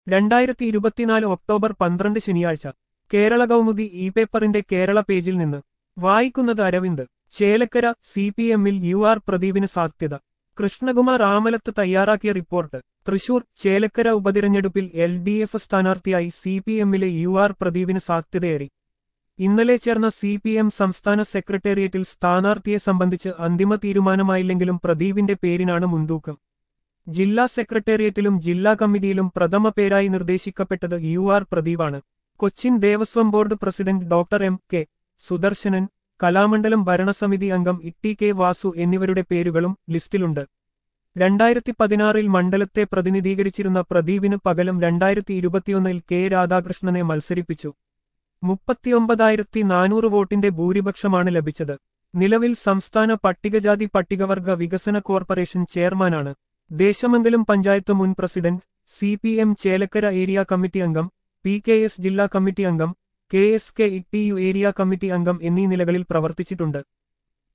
രണ്ടായിരത്തി ഇരുപത്തിനാല് ഒക്ടോബർ പന്ത്രണ്ട് ശനിയാഴ്ച കേരള കൗമുദി ഇ പേപ്പറിന്റെ കേരള പേജിൽ നിന്ന് വായിക്കുന്നത് അരവിന്ദ് ചേലക്കര സി പി എമ്മിൽ യു ആർ പ്രദീപിന് സാധ്യത കൃഷ്ണകുമാർ ആമലത്ത് തയ്യാറാക്കിയ റിപ്പോർട്ട് തൃശൂർ ചേലക്കര ഉപതിരഞ്ഞെടുപ്പിൽ എൽ ഡി എഫ് സ്ഥാനാർത്ഥിയായി സി പി എമ്മിലെ യു ആർ പ്രദീപിന് സാധ്യതയേറി ഇന്നലെ ചേർന്ന സി പി എം സംസ്ഥാന സെക്രട്ടേറിയറ്റിൽ സ്ഥാനാർത്ഥിയെ സംബന്ധിച്ച് അന്തിമ തീരുമാനമായില്ലെങ്കിലും പ്രദീപിന്റെ പേരിനാണ് മുൻതൂക്കം ജില്ലാ സെക്രട്ടേറിയറ്റിലും ജില്ലാ കമ്മിറ്റിയിലും പ്രഥമ പേരായി നിർദ്ദേശിക്കപ്പെട്ടത് യു ആർ പ്രദീപാണ് Cochin Devaswom board president doctor M K Sudarsanan Kalamandalam ഭരണസമിതി അംഗം ഇട്ടി കെ വാസു എന്നിവരുടെ പേരുകളും ലിസ്റ്റിലുണ്ട് രണ്ടായിരത്തി പതിനാറിൽ മണ്ഡലത്തെ പ്രതിനിധീകരിച്ചിരുന്ന പ്രദീപിന് പകരം രണ്ടായിരത്തി ഇരുപത്തിയൊന്നിൽ കെ രാധാകൃഷ്ണനെ മത്സരിപ്പിച്ചു മുപ്പത്തിയൊമ്പതായിരത്തി നാനൂറ് വോട്ടിന്റെ ഭൂരിപക്ഷമാണ് ലഭിച്ചത് നിലവിൽ സംസ്ഥാന പട്ടികജാതി പട്ടികവർഗ വികസന കോർപ്പറേഷൻ ചെയർമാനാണ് ദേശമംഗലം പഞ്ചായത്ത് മുൻ president C P M Chelakkara area committee അംഗം പി കെ എസ് ജില്ലാ കമ്മിറ്റി അംഗം K S K T U area ഏരിയ കമ്മിറ്റി അംഗം എന്നീ നിലകളിൽ പ്രവർത്തിച്ചിട്ടുണ്ട്